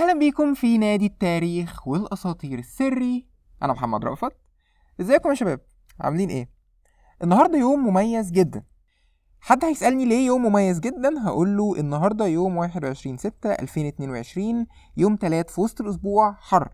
اهلا بيكم في نادي التاريخ والاساطير السري انا محمد رأفت ازيكم يا شباب عاملين ايه النهارده يوم مميز جدا حد هيسألني ليه يوم مميز جدا هقول له النهارده يوم 21 6 2022 يوم تلات في وسط الاسبوع حر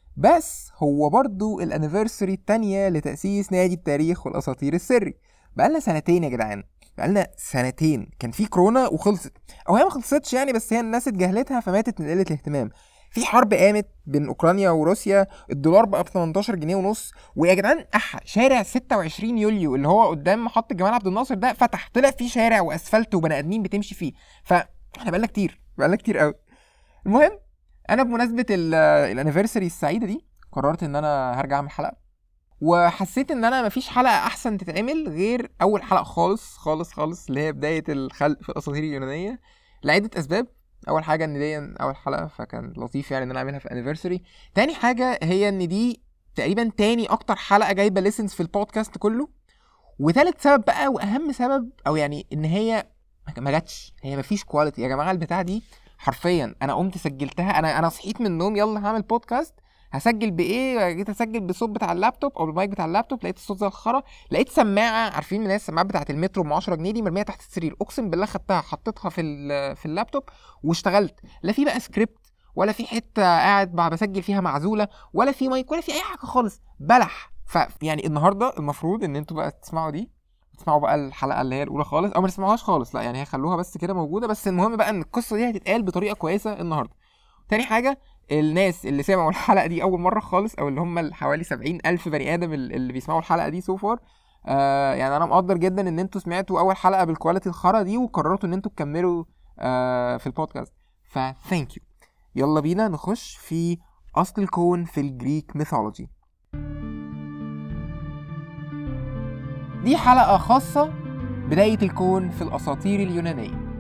بس هو برضو الانيفرساري التانية لتأسيس نادي التاريخ والاساطير السري بقالنا سنتين يا جدعان بقالنا سنتين كان في كورونا وخلصت او هي ما خلصتش يعني بس هي الناس اتجاهلتها فماتت من قله الاهتمام في حرب قامت بين اوكرانيا وروسيا الدولار بقى ب 18 جنيه ونص ويا جدعان اح شارع 26 يوليو اللي هو قدام محطه جمال عبد الناصر ده فتح طلع فيه شارع واسفلت وبني ادمين بتمشي فيه فاحنا بقالنا كتير بقالنا كتير قوي المهم انا بمناسبه الانيفرساري السعيده دي قررت ان انا هرجع اعمل حلقه وحسيت ان انا مفيش حلقه احسن تتعمل غير اول حلقه خالص خالص خالص اللي هي بدايه الخلق في الاساطير اليونانيه لعده اسباب اول حاجه ان دي اول حلقه فكان لطيف يعني ان انا اعملها في انيفرساري تاني حاجه هي ان دي تقريبا تاني اكتر حلقه جايبه ليسنس في البودكاست كله وتالت سبب بقى واهم سبب او يعني ان هي ما جاتش هي مفيش كواليتي يا جماعه البتاعه دي حرفيا انا قمت سجلتها انا انا صحيت من النوم يلا هعمل بودكاست هسجل بايه جيت اسجل بالصوت بتاع اللابتوب او المايك بتاع اللابتوب لقيت الصوت زي الخرا لقيت سماعه عارفين من السماعات بتاعه المترو ب 10 جنيه دي مرميه تحت السرير اقسم بالله خدتها حطيتها في في اللابتوب واشتغلت لا في بقى سكريبت ولا في حته قاعد بسجل فيها معزوله ولا في مايك ولا في اي حاجه خالص بلح فيعني النهارده المفروض ان انتوا بقى تسمعوا دي تسمعوا بقى الحلقه اللي هي الاولى خالص او ما تسمعوهاش خالص لا يعني هيخلوها بس كده موجوده بس المهم بقى ان القصه دي هتتقال بطريقه كويسه النهارده تاني حاجه الناس اللي سمعوا الحلقه دي اول مره خالص او اللي هم حوالي سبعين الف بني ادم اللي بيسمعوا الحلقه دي سو فار آه يعني انا مقدر جدا ان انتوا سمعتوا اول حلقه بالكواليتي الخرا دي وقررتوا ان انتوا تكملوا آه في البودكاست فثانك يو يلا بينا نخش في اصل الكون في الجريك ميثولوجي دي حلقه خاصه بدايه الكون في الاساطير اليونانيه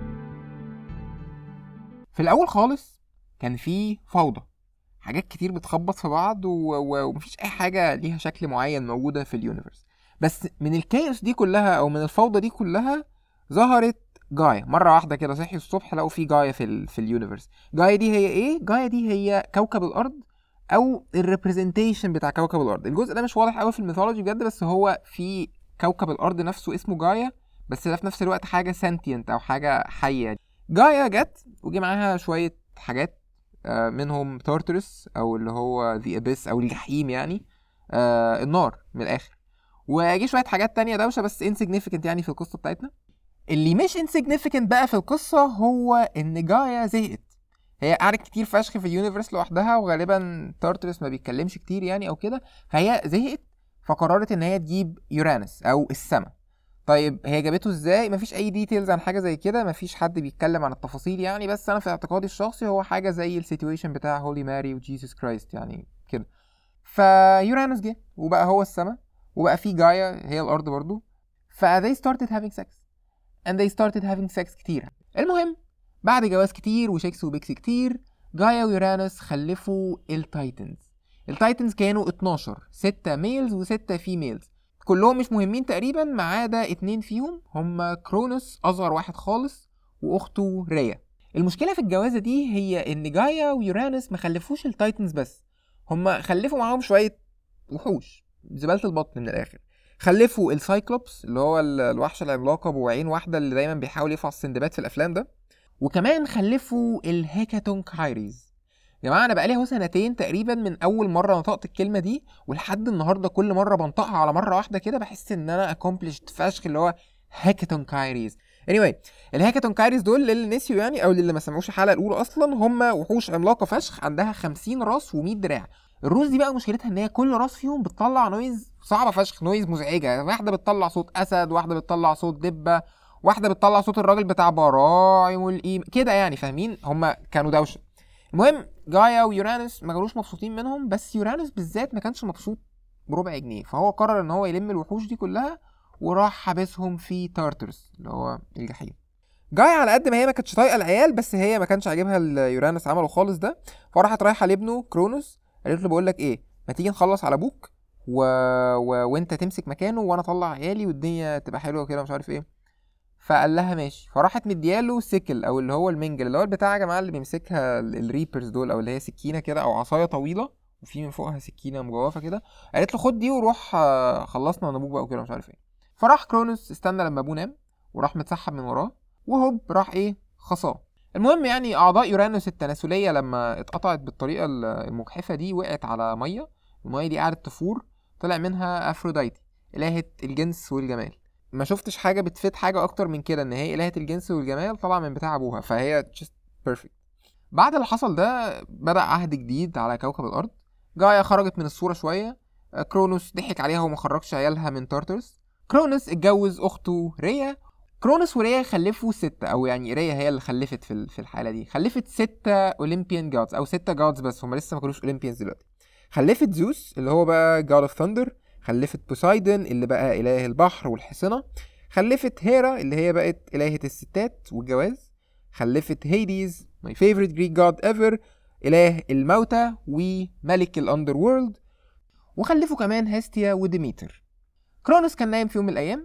في الاول خالص كان في فوضى حاجات كتير بتخبط في بعض و... و... ومفيش اي حاجه ليها شكل معين موجوده في اليونيفرس بس من الكايوس دي كلها او من الفوضى دي كلها ظهرت جايا مره واحده كده صحي الصبح لقوا في جايا في ال... في اليونيفرس جايا دي هي ايه جايا دي هي كوكب الارض او الريبريزنتيشن بتاع كوكب الارض الجزء ده مش واضح قوي في الميثولوجي بجد بس هو في كوكب الارض نفسه اسمه جايا بس ده في نفس الوقت حاجه سنتينت او حاجه حيه جايا جت وجي معاها شويه حاجات منهم تارترس او اللي هو ذا ابيس او الجحيم يعني آه النار من الاخر وجي شويه حاجات تانية دوشه بس انسيجنيفيكانت يعني في القصه بتاعتنا اللي مش انسيجنيفيكانت بقى في القصه هو ان جايا زهقت هي قعدت كتير فشخ في اليونيفرس لوحدها وغالبا تارترس ما بيتكلمش كتير يعني او كده فهي زهقت فقررت ان هي تجيب يورانس او السما طيب هي جابته ازاي مفيش اي ديتيلز عن حاجه زي كده مفيش حد بيتكلم عن التفاصيل يعني بس انا في اعتقادي الشخصي هو حاجه زي السيتويشن بتاع هولي ماري وجيسوس كرايست يعني كده فيورانوس جه وبقى هو السما وبقى في جايا هي الارض برضو ف they started having sex and they started having sex كتير المهم بعد جواز كتير وشيكس وبيكس كتير جايا ويورانوس خلفوا التايتنز التايتنز كانوا 12 6 ميلز و6 فيميلز كلهم مش مهمين تقريبا ما عدا اتنين فيهم هما كرونوس اصغر واحد خالص واخته ريا المشكله في الجوازه دي هي ان جايا ويورانوس ما خلفوش التايتنز بس هما خلفوا معاهم شويه وحوش زباله البطن من الاخر خلفوا السايكلوبس اللي هو الوحشه العملاقه بوعين واحده اللي دايما بيحاول يفعص السندباد في الافلام ده وكمان خلفوا الهيكاتون كايريز يا جماعه انا بقالي اهو سنتين تقريبا من اول مره نطقت الكلمه دي ولحد النهارده كل مره بنطقها على مره واحده كده بحس ان انا اكومبليشد فشخ اللي هو هاكاتون كايريز anyway الهاكاتون كايريز دول للي نسيوا يعني او للي ما سمعوش الحلقه الاولى اصلا هم وحوش عملاقه فشخ عندها 50 راس و100 دراع الروس دي بقى مشكلتها ان هي كل راس فيهم بتطلع نويز صعبه فشخ نويز مزعجه واحده بتطلع صوت اسد واحده بتطلع صوت دبه واحده بتطلع صوت الراجل بتاع براعم والقيم كده يعني فاهمين هم كانوا دوشه المهم جايا ويورانوس ما كانوش مبسوطين منهم بس يورانوس بالذات ما كانش مبسوط بربع جنيه فهو قرر ان هو يلم الوحوش دي كلها وراح حابسهم في تارترس اللي هو الجحيم جايا على قد ما هي ما كانتش طايقه العيال بس هي ما كانش عاجبها اللي يورانوس عمله خالص ده فراحت رايحه لابنه كرونوس قالت له بقول لك ايه ما تيجي نخلص على ابوك و... و... وانت تمسك مكانه وانا اطلع عيالي والدنيا تبقى حلوه كده مش عارف ايه فقال لها ماشي فراحت مدياله سيكل او اللي هو المنجل اللي هو البتاع يا جماعه اللي بيمسكها ال- الريبرز دول او اللي هي سكينه كده او عصايه طويله وفي من فوقها سكينه مجوفه كده قالت له خد دي وروح آه، خلصنا من ابوك بقى وكده مش عارف ايه فراح كرونوس استنى لما ابوه نام وراح متسحب من وراه وهوب راح ايه خصاه المهم يعني اعضاء يورانوس التناسليه لما اتقطعت بالطريقه ال- المجحفه دي وقعت على ميه الميه دي قعدت تفور طلع منها افروديتي الهه الجنس والجمال ما شفتش حاجه بتفيد حاجه اكتر من كده ان هي الهه الجنس والجمال طالعه من بتاع ابوها فهي just perfect بعد اللي حصل ده بدا عهد جديد على كوكب الارض جايا خرجت من الصوره شويه آه، كرونوس ضحك عليها وما خرجش عيالها من تارترس كرونوس اتجوز اخته ريا كرونوس وريا خلفوا ستة او يعني ريا هي اللي خلفت في ال- في الحاله دي خلفت ستة اولمبيان جادز او ستة جادز بس هم لسه ما كانوش اولمبيانز دلوقتي خلفت زوس اللي هو بقى جاد اوف ثاندر خلفت بوسايدن اللي بقى اله البحر والحصنه خلفت هيرا اللي هي بقت الهه الستات والجواز خلفت هيديز my favorite Greek god ever إله الموتى وملك الأندر وورلد وخلفوا كمان هيستيا وديميتر كرونوس كان نايم في يوم من الأيام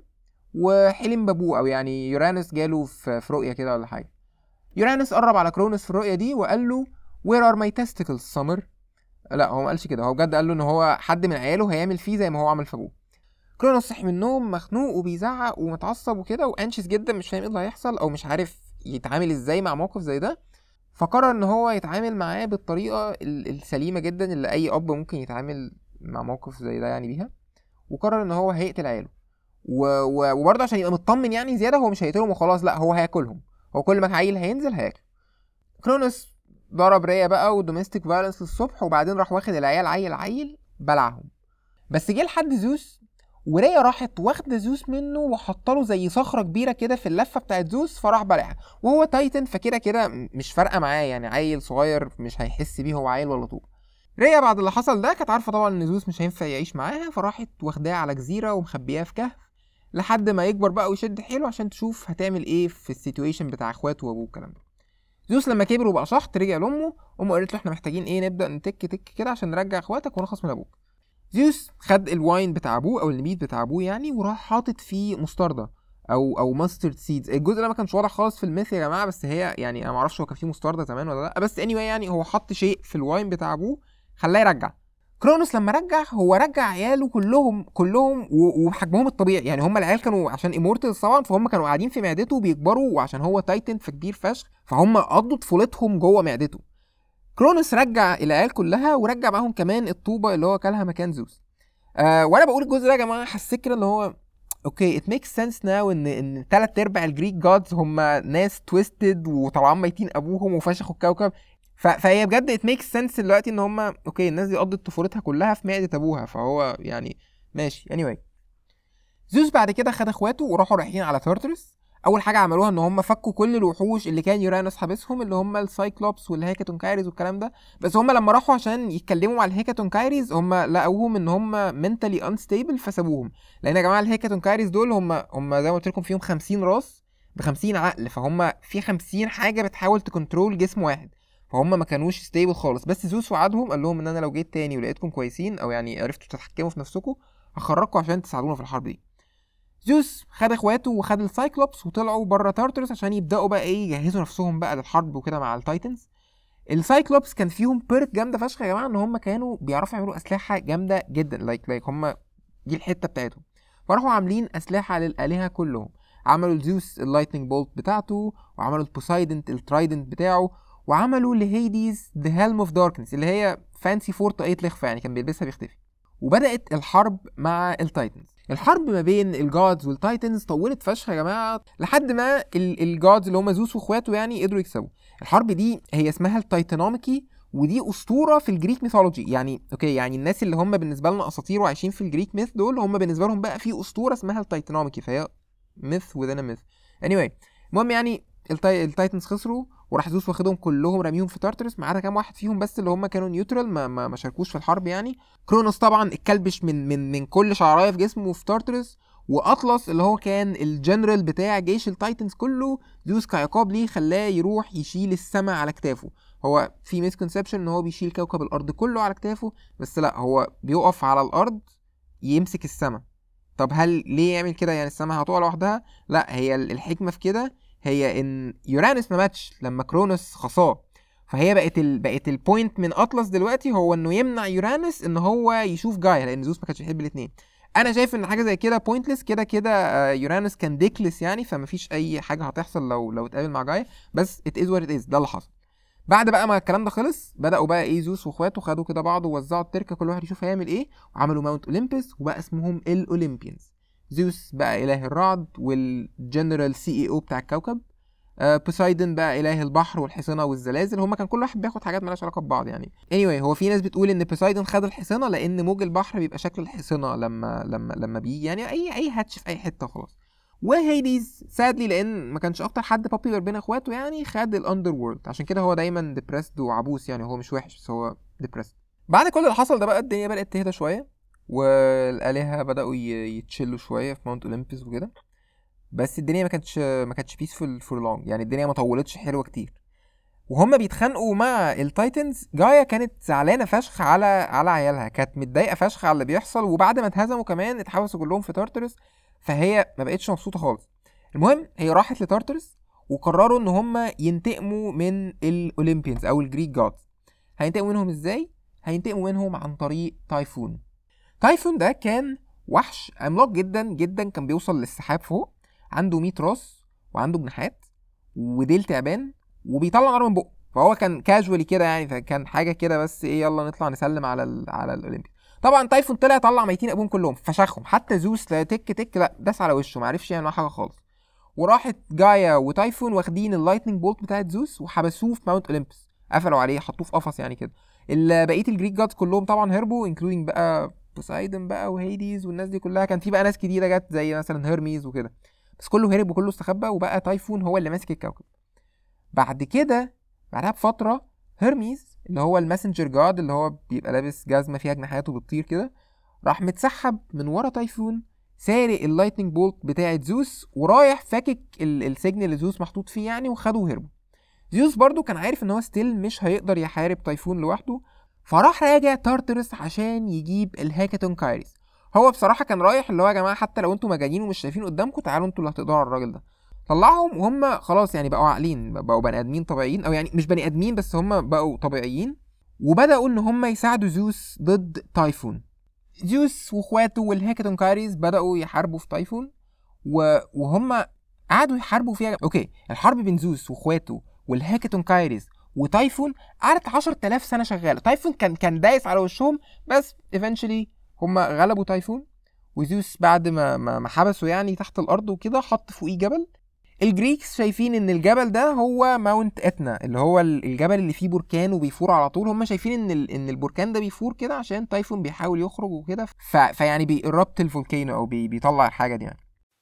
وحلم بابوه أو يعني يورانوس جاله في في رؤية كده ولا حاجة يورانوس قرب على كرونوس في الرؤية دي وقال له where are my testicles summer لا هو ما قالش كده هو بجد قال له ان هو حد من عياله هيعمل فيه زي ما هو عمل في ابوه كرونوس صحي من النوم مخنوق وبيزعق ومتعصب وكده وانشس جدا مش فاهم ايه اللي هيحصل او مش عارف يتعامل ازاي مع موقف زي ده فقرر ان هو يتعامل معاه بالطريقه ال- السليمه جدا اللي اي اب ممكن يتعامل مع موقف زي ده يعني بيها وقرر ان هو هيقتل عياله و... و... وبرضه عشان يبقى مطمن يعني زياده هو مش هيقتلهم وخلاص لا هو هياكلهم هو كل ما عيل هينزل هياكل كرونوس ضرب ريا بقى ودوميستيك فايلنس للصبح وبعدين راح واخد العيال عيل عيل بلعهم بس جه لحد زوس وريا راحت واخده زوس منه وحاطه زي صخره كبيره كده في اللفه بتاعت زوس فراح بلعها وهو تايتن فكده كده م- مش فارقه معاه يعني عيل صغير مش هيحس بيه هو عيل ولا طوب ريا بعد اللي حصل ده كانت عارفه طبعا ان زوس مش هينفع يعيش معاها فراحت واخداه على جزيره ومخبياه في كهف لحد ما يكبر بقى ويشد حيله عشان تشوف هتعمل ايه في السيتويشن بتاع اخواته وابوه والكلام ده زوس لما كبر وبقى شحط رجع لامه امه قالت له احنا محتاجين ايه نبدا نتك تك كده عشان نرجع اخواتك ونخلص من ابوك زيوس خد الواين بتاع ابوه او الميت بتاع ابوه يعني وراح حاطط فيه مستردة او او ماسترد سيدز الجزء ده ما كانش واضح خالص في الميث يا جماعه بس هي يعني انا ما اعرفش هو كان فيه مستردة زمان ولا لا بس اني anyway يعني هو حط شيء في الواين بتاع ابوه خلاه يرجع كرونوس لما رجع هو رجع عياله كلهم كلهم و- وبحجمهم الطبيعي يعني هم العيال كانوا عشان ايمورتلز طبعا فهم كانوا قاعدين في معدته بيكبروا وعشان هو تايتن فكبير فشخ فهم قضوا طفولتهم جوه معدته كرونوس رجع العيال كلها ورجع معاهم كمان الطوبه اللي هو كلها مكان زوس آه وانا بقول الجزء ده يا جماعه حسيت كده اللي هو اوكي ات ميكس سنس ناو ان ان تلات ارباع الجريك جادز هم ناس تويستد وطبعا ميتين ابوهم وفشخوا الكوكب ف- فهي بجد ات ميكس سنس دلوقتي ان هم اوكي الناس دي قضت طفولتها كلها في معده ابوها فهو يعني ماشي anyway زوس بعد كده خد اخواته وراحوا رايحين على تارترس اول حاجه عملوها ان هم فكوا كل الوحوش اللي كان يورانوس حابسهم اللي هم السايكلوبس والهيكاتون كايريز والكلام ده بس هم لما راحوا عشان يتكلموا مع الهيكاتون كايريز هم لقوهم ان هم منتلي انستيبل فسابوهم لان يا جماعه الهيكاتون كايريز دول هم هم زي ما قلت لكم فيهم 50 راس ب 50 عقل فهم في 50 حاجه بتحاول تكنترول جسم واحد فهم ما كانوش ستيبل خالص بس زوس وعدهم قال لهم ان انا لو جيت تاني ولقيتكم كويسين او يعني عرفتوا تتحكموا في نفسكم هخرجكم عشان تساعدونا في الحرب دي زوس خد اخواته وخد السايكلوبس وطلعوا بره تارترس عشان يبداوا بقى ايه يجهزوا نفسهم بقى للحرب وكده مع التايتنز السايكلوبس كان فيهم بيرك جامده فشخ يا جماعه ان هم كانوا بيعرفوا يعملوا اسلحه جامده جدا لايك لايك هم دي الحته بتاعتهم فراحوا عاملين اسلحه للالهه كلهم عملوا لزيوس اللايتنج بولت بتاعته وعملوا لبوسايدنت الترايدنت بتاعه وعملوا لهيديز ذا هيلم اوف داركنس اللي هي فانسي فورت ايت لخفه يعني كان بيلبسها بيختفي وبدات الحرب مع التايتنز الحرب ما بين الجادز والتايتنز طولت فشخ يا جماعه لحد ما ال- الجادز اللي هم زوس واخواته يعني قدروا يكسبوا الحرب دي هي اسمها التايتانوميكي ودي اسطوره في الجريك ميثولوجي يعني اوكي يعني الناس اللي هم بالنسبه لنا اساطير وعايشين في الجريك ميث دول هم بالنسبه لهم بقى في اسطوره اسمها التايتانوميكي فهي ميث within a myth anyway المهم يعني التاي... التايتنز خسروا وراح زوس واخدهم كلهم راميهم في تارترس ما عدا كام واحد فيهم بس اللي هم كانوا نيوترال ما, ما, ما شاركوش في الحرب يعني كرونوس طبعا اتكلبش من من من كل شعرايه في جسمه في تارترس واطلس اللي هو كان الجنرال بتاع جيش التايتنز كله زوس كعقاب ليه خلاه يروح يشيل السماء على كتافه هو في مسكونسبشن ان هو بيشيل كوكب الارض كله على كتافه بس لا هو بيقف على الارض يمسك السماء طب هل ليه يعمل كده يعني السما هتقع لوحدها لا هي الحكمه في كده هي ان يورانوس ما ماتش لما كرونوس خصاه فهي بقت ال... بقت البوينت من اطلس دلوقتي هو انه يمنع يورانوس ان هو يشوف جايا لان زوس ما كانش بيحب الاثنين انا شايف ان حاجه زي كده بوينتلس كده كده آه، يورانوس كان ديكلس يعني فمفيش اي حاجه هتحصل لو لو اتقابل مع جايا بس ات از وات ات از ده اللي حصل بعد بقى ما الكلام ده خلص بداوا بقى ايه زوس واخواته خدوا كده بعض ووزعوا التركه كل واحد يشوف هيعمل ايه وعملوا ماونت اولمبس وبقى اسمهم الاولمبيانز زوس بقى اله الرعد والجنرال سي اي او بتاع الكوكب آه بوسايدن بقى اله البحر والحصنه والزلازل هما كان كل واحد بياخد حاجات مالهاش علاقه ببعض يعني anyway هو في ناس بتقول ان بوسايدن خد الحصنه لان موج البحر بيبقى شكل الحصنه لما لما لما بيجي يعني اي اي هاتش في اي حته خلاص وهيديز سادلي لان ما كانش اكتر حد بوبيلر بين اخواته يعني خد الاندر وورلد عشان كده هو دايما ديبريسد وعبوس يعني هو مش وحش بس هو ديبريسد بعد كل اللي حصل ده بقى الدنيا بدات تهدى شويه والالهه بداوا يتشلوا شويه في ماونت اولمبس وكده بس الدنيا ما كانتش ما كانتش بيسفول فور لونج يعني الدنيا ما طولتش حلوه كتير وهم بيتخانقوا مع التايتنز جايا كانت زعلانه فشخ على على عيالها كانت متضايقه فشخ على اللي بيحصل وبعد ما اتهزموا كمان اتحبسوا كلهم في تارترس فهي ما بقتش مبسوطه خالص المهم هي راحت لتارترس وقرروا ان هم ينتقموا من الاولمبيانز او الجريك جادز هينتقموا منهم ازاي هينتقموا منهم عن طريق تايفون تايفون ده كان وحش عملاق جدا جدا كان بيوصل للسحاب فوق عنده 100 راس وعنده جناحات وديل تعبان وبيطلع نار من بقه فهو كان كاجوالي كده يعني فكان حاجه كده بس ايه يلا نطلع نسلم على ال على الاولمبي طبعا تايفون طلع طلع ميتين ابوهم كلهم فشخهم حتى زوس لا تك تك لا داس على وشه ما عرفش يعمل حاجه خالص وراحت جايا وتايفون واخدين اللايتنينج بولت بتاعت زوس وحبسوه في ماونت اولمبس قفلوا عليه حطوه في قفص يعني كده بقيه الجريك جادز كلهم طبعا هربوا انكلودينج بقى بوسايدن بقى وهيديز والناس دي كلها كان في بقى ناس كتيره جت زي مثلا هيرميز وكده بس كله هرب وكله استخبى وبقى تايفون هو اللي ماسك الكوكب بعد كده بعدها بفتره هيرميز اللي هو الماسنجر جاد اللي هو بيبقى لابس جزمه فيها جناحات وبتطير كده راح متسحب من ورا تايفون سارق اللايتنج بولت بتاعه زوس ورايح فاكك السجن اللي زوس محطوط فيه يعني وخده وهربوا زيوس برضو كان عارف ان هو ستيل مش هيقدر يحارب تايفون لوحده فراح راجع تارترس عشان يجيب الهاكاتون كايريس هو بصراحه كان رايح اللي هو يا جماعه حتى لو انتوا مجانين ومش شايفين قدامكم تعالوا انتوا اللي هتقدروا على الراجل ده طلعهم وهم خلاص يعني بقوا عاقلين بقوا بني ادمين طبيعيين او يعني مش بني ادمين بس هم بقوا طبيعيين وبداوا ان هم يساعدوا زيوس ضد تايفون زيوس واخواته والهاكاتون كايريز بداوا يحاربوا في تايفون و... وهم قعدوا يحاربوا فيها اوكي الحرب بين زيوس واخواته والهاكاتون كايريز وتايفون قعدت 10000 سنه شغاله تايفون كان كان دايس على وشهم بس ايفنشولي هم غلبوا تايفون وزيوس بعد ما ما حبسوا يعني تحت الارض وكده حط فوقيه جبل الجريكس شايفين ان الجبل ده هو ماونت اتنا اللي هو الجبل اللي فيه بركان وبيفور على طول هم شايفين ان ان البركان ده بيفور كده عشان تايفون بيحاول يخرج وكده فيعني بيقربت الفولكانو او بي بيطلع الحاجه دي يعني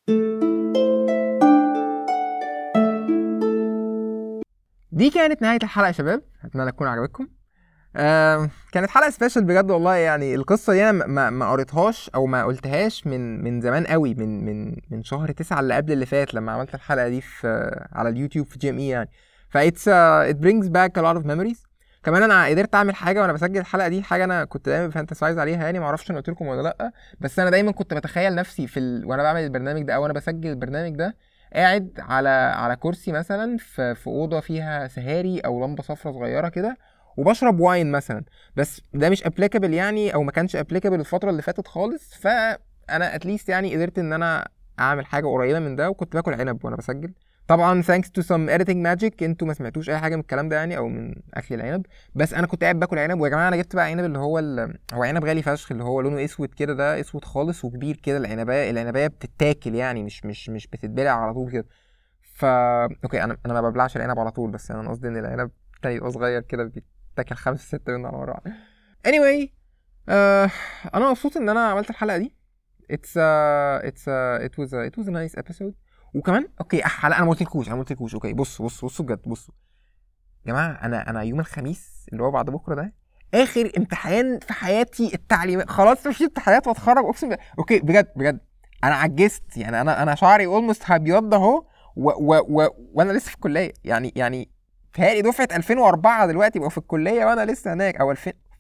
دي كانت نهايه الحلقه يا شباب اتمنى تكون عجبتكم آه كانت حلقه سبيشال بجد والله يعني القصه دي انا ما ما قريتهاش او ما قلتهاش من من زمان قوي من من من شهر تسعة اللي قبل اللي فات لما عملت الحلقه دي في على اليوتيوب في جي ام اي يعني فايتس ات برينجز باك ا لوت اوف ميموريز كمان انا قدرت اعمل حاجه وانا بسجل الحلقه دي حاجه انا كنت دايما بفانتسايز عليها يعني ما اعرفش انا قلت لكم ولا لا بس انا دايما كنت بتخيل نفسي في ال... وانا بعمل البرنامج ده او انا بسجل البرنامج ده قاعد على على كرسي مثلا في في اوضه فيها سهاري او لمبه صفرة صغيره كده وبشرب واين مثلا بس ده مش ابليكابل يعني او ما كانش ابليكابل الفتره اللي فاتت خالص فانا اتليست يعني قدرت ان انا اعمل حاجه قريبه من ده وكنت باكل عنب وانا بسجل طبعا ثانكس تو سم editing ماجيك انتوا ما سمعتوش اي حاجه من الكلام ده يعني او من اكل العنب بس انا كنت قاعد باكل عنب ويا جماعه انا جبت بقى عنب اللي هو ال... هو عنب غالي فشخ اللي هو لونه اسود كده ده اسود خالص وكبير كده العنبايه العنبايه بتتاكل يعني مش مش مش بتتبلع على طول كده ف اوكي انا انا ما ببلعش العنب على طول بس انا قصدي ان العنب يبقى صغير كده تاكل خمسة ستة منه على مرة واحدة anyway uh, أنا مبسوط إن أنا عملت الحلقة دي it's uh, it's uh, it was a, it was a nice episode وكمان اوكي حلقة أنا ما قلتلكوش أنا ما قلتلكوش اوكي بصوا بصوا بصوا بجد بصوا يا جماعة أنا أنا يوم الخميس اللي هو بعد بكرة ده آخر امتحان في حياتي التعليمات خلاص مش امتحانات واتخرج أقسم بالله اوكي بجد بجد أنا عجزت يعني أنا أنا شعري اولموست هبيض أهو و و و وانا لسه في الكليه يعني يعني تهيألي دفعه 2004 دلوقتي بقوا في الكليه وانا لسه هناك او 2000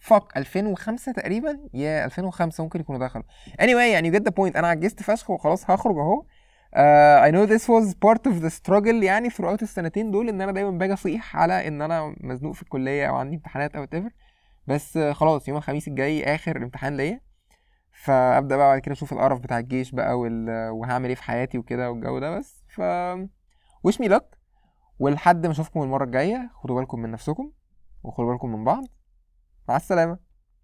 فك 2005 تقريبا يا 2005 ممكن يكونوا دخلوا anyway يعني you get the point انا عجزت فشخ وخلاص هخرج اهو uh, I know this was part of the struggle يعني throughout السنتين دول ان انا دايما باجي اصيح على ان انا مزنوق في الكليه او عندي امتحانات او whatever بس uh, خلاص يوم الخميس الجاي اخر امتحان ليا فابدا بقى بعد كده اشوف القرف بتاع الجيش بقى وال... وهعمل ايه في حياتي وكده والجو ده بس ف wish me luck ولحد ما اشوفكم المره الجايه خدوا بالكم من نفسكم وخدوا بالكم من بعض مع السلامه